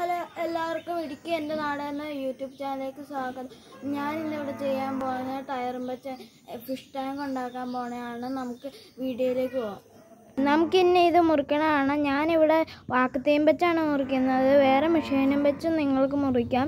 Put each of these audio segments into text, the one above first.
hello എല്ലാവർക്കും ഇടുക്കി എൻ്റെ നാട് എന്ന യൂട്യൂബ് ചാനലിലേക്ക് സ്വാഗതം ഞാൻ ഇന്നിവിടെ ചെയ്യാൻ പോകുന്നത് ടയറും വെച്ച് ഫിഷ് ടാങ്ക് ഉണ്ടാക്കാൻ പോണതാണ് നമുക്ക് വീഡിയോയിലേക്ക് പോകാം നമുക്കിന്നെ ഇത് മുറിക്കണതാണ് ഞാനിവിടെ വാക്കത്തേയും വെച്ചാണ് മുറിക്കുന്നത് വേറെ മെഷീനും വെച്ച് നിങ്ങൾക്ക് മുറിക്കാം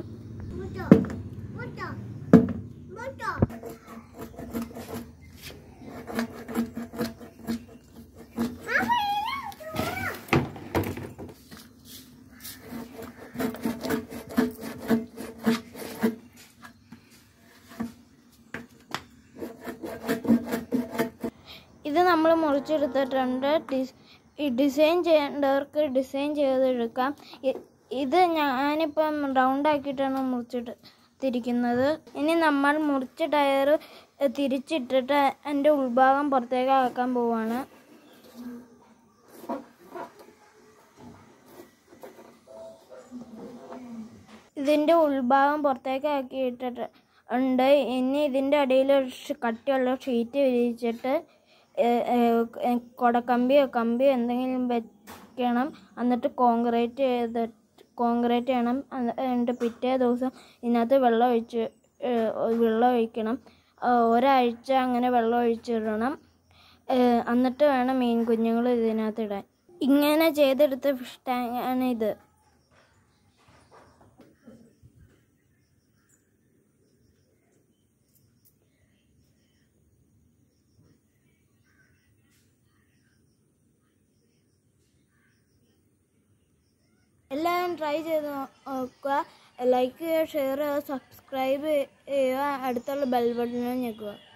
ഇത് നമ്മൾ മുറിച്ചെടുത്തിട്ടുണ്ട് ഡിസ് ഈ ഡിസൈൻ ചെയ്യേണ്ടവർക്ക് ഡിസൈൻ ചെയ്തെടുക്കാം ഇ- ഇത് ഞാനിപ്പം റൗണ്ട് ആക്കിയിട്ടാണ് മുറിച്ചിട്ട് തിരിക്കുന്നത് ഇനി നമ്മൾ മുറിച്ച ടയർ തിരിച്ചിട്ടിട്ട് അതിൻ്റെ ഉൾഭാഗം പുറത്തേക്ക് ആക്കാൻ പോവാണ് ഇതിൻ്റെ ഉൾഭാഗം പുറത്തേക്ക് ആക്കിയിട്ടിട്ട് ഉണ്ട് ഇനി ഇതിൻ്റെ അടിയിൽ ഒരു ഷ് കട്ടിയുള്ള ഷീറ്റ് വിരിച്ചിട്ട് ഏ- ഏ- കൊടക്കമ്പിയോ കമ്പിയോ എന്തെങ്കിലും വെക്കണം എന്നിട്ട് കോൺക്രീറ്റ് ചെയ്തിട്ട് കോൺക്രീറ്റ് ചെയ്യണം അന്ന് എന്നിട്ട് പിറ്റേ ദിവസം ഇതിനകത്ത് വെള്ളം ഒഴിച്ച് ഏ, വെള്ളം ഒഴിക്കണം ആ, ഒരാഴ്ച അങ്ങനെ വെള്ളം ഒഴിച്ചിടണം ഏ, എന്നിട്ട് വേണം മീൻ കുഞ്ഞുങ്ങൾ ഇതിനകത്ത് ഇടാൻ ഇങ്ങനെ ചെയ്തെടുത്ത ഫിഷ് ടാങ്ക് ആണ് ഇത് എല്ലാവരും ട്രൈ ചെയ്ത് നോ- നോക്കുക ലൈക്ക് ചെയ്യുക ഷെയർ ചെയ്യുക സബ്സ്ക്രൈബ് ചെയ്യുക അടുത്തുള്ള ബെൽ ബട്ടൺ ഞെക്കുക